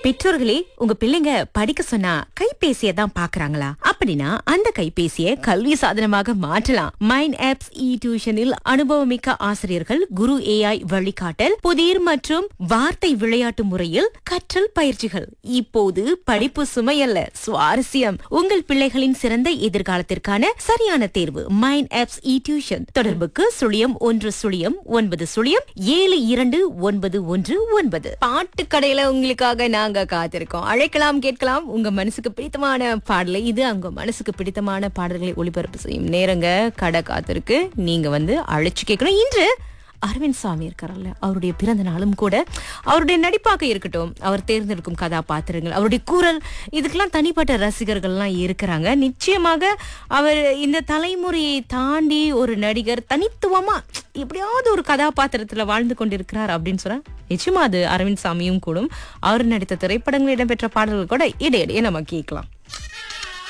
பெற்றோர்களே உங்க பிள்ளைங்க படிக்க சொன்னா கைபேசியை தான் பாக்குறாங்களா அப்படின்னா அந்த கைபேசியை கல்வி சாதனமாக மாற்றலாம் மைண்ட் ஆப்ஸ் இ டியூஷனில் அனுபவமிக்க ஆசிரியர்கள் குரு ஏஐ வழிகாட்டல் புதிர் மற்றும் வார்த்தை விளையாட்டு முறையில் கற்றல் பயிற்சிகள் இப்போது படிப்பு சுமையல்ல சுவாரஸ்யம் உங்கள் பிள்ளைகளின் சிறந்த எதிர்காலத்திற்கான சரியான தேர்வு மைண்ட் ஆப்ஸ் இ டியூஷன் தொடர்புக்கு சுழியம் ஒன்று சுழியம் ஒன்பது சுழியம் ஏழு இரண்டு ஒன்பது ஒன்று ஒன்பது பாட்டு கடையில உங்களுக்காக நாங்க காத்திருக்கோம் அழைக்கலாம் கேட்கலாம் உங்க மனசுக்கு பிடித்தமான பாடலை இது உங்க மனசுக்கு பிடித்தமான பாடல்களை ஒளிபரப்பு செய்யும் நேரங்க கடை காத்திருக்கு நீங்க வந்து அழைச்சு கேட்கணும் இன்று அரவிந்த் சாமி இருக்காரல்ல அவருடைய பிறந்த நாளும் கூட அவருடைய நடிப்பாக இருக்கட்டும் அவர் தேர்ந்தெடுக்கும் கதாபாத்திரங்கள் அவருடைய குரல் இதுக்கெல்லாம் தனிப்பட்ட ரசிகர்கள்லாம் இருக்கிறாங்க நிச்சயமாக அவர் இந்த தலைமுறையை தாண்டி ஒரு நடிகர் தனித்துவமா எப்படியாவது ஒரு கதாபாத்திரத்துல வாழ்ந்து கொண்டிருக்கிறார் அப்படின்னு சொன்னா நிச்சயமா அது அரவிந்த் சாமியும் கூடும் அவர் நடித்த திரைப்படங்கள் இடம்பெற்ற பாடல்கள் கூட இடையிடையே நம்ம கேட்கலாம்